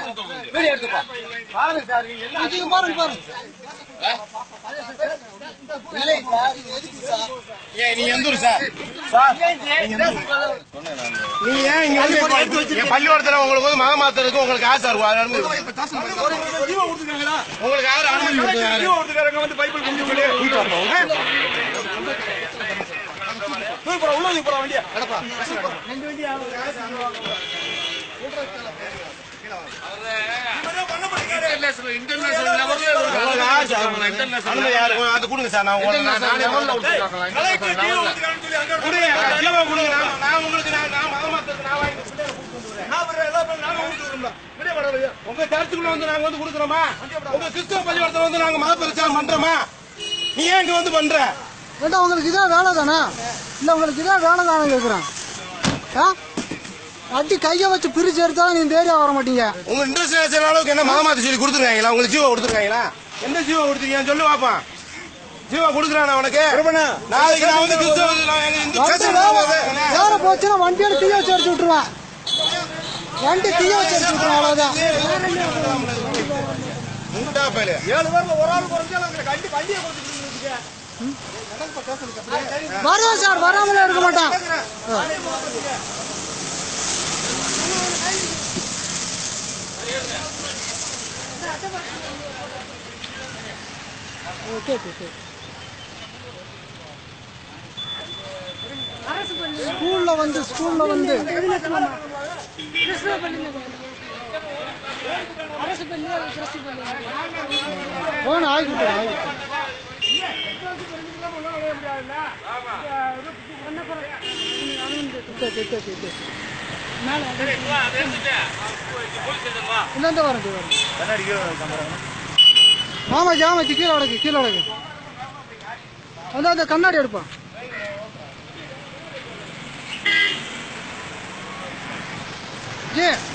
Video எடுத்துப்பா பாருங்க sir இது பாருங்க பாருங்க இல்லை சார் இது எதுக்கு சார் ஏன் நீ எந்த ஊர் சார் சார் நீ ஏன் இங்க வந்து என் பள்ளிக்கூடத்துல உங்களுக்கு வந்து மத மாத்துறதுக்கு உங்களுக்கு ஆசை இருக்கும் அதனால வந்து உங்களுக்கு யாரு அனுமதி கொடுத்தாங்க உங்களுக்கு யாரு சார் அனுமதி யாரு அது கொடுங்க சார் நான் உங்களுக்கு நான் நானே கொடுங்க ஜீவா கொடுங்க நான் நான் உங்களுக்கு நான் நான் மத மாத்துறதுக்கு நான் வாங்கி உங்க சர்ச்சுக்குள்ள வந்து நாங்க வந்து கொடுக்குறோமா உங்க கிறிஸ்தவ பள்ளிக்கூடத்துல வந்து நாங்க மத பிரச்சாரம் பண்றோமா நீ ஏன் இங்க வந்து பண்ற ஏண்டா உங்களுக்கு இதான் வேலை தானே இல்ல உங்களுக்கு இதான் வேலை தானே கேட்குறேன் ஆ அடி கையை வச்சு பிரிச்சு எடுத்தாலும் நீ இந்த ஏரியா வர மாட்டீங்க உங்க இன்டர்நேஷனல் அளவுக்கு என்ன மத மாத்த சொல்லி கொடுத்துருக்காங்களா உங்களுக்கு ஜீவா கொடுத்துருக்காங்களா எந்த ஜீவா கொடுத்துருக்கீங்க சொல்லு பாப்பா ஜீவா கொடுக்குறானா உனக்கு நாளைக்கு நான் வந்து கிறிஸ்தவ நான் எங்க இந்து வந்து சர்ச்சுக்கு வேலை போவேன். வேலை போச்சுன்னா வண்டியோட தீய வச்சு அடிச்சு விட்டுருவேன் வண்டி தீய வச்சு அடிச்சு விட்டுருவேன் அவ்வளவுதான் முண்டா பயலே. வருவேன் சார் வராமலே இருக்க மாட்டான் ஓகே ஓகே ஸ்கூல்ல வந்து ஸ்கூல்ல வந்து போன ஆகிட்டு ஆகிட்டு இந்த வரேன் வரேன் ஆமாச்சி ஆமாச்சி கீழே உடக்கு கீழே உடக்கு அந்த அந்த கண்ணாடி எடுப்பான் ஜி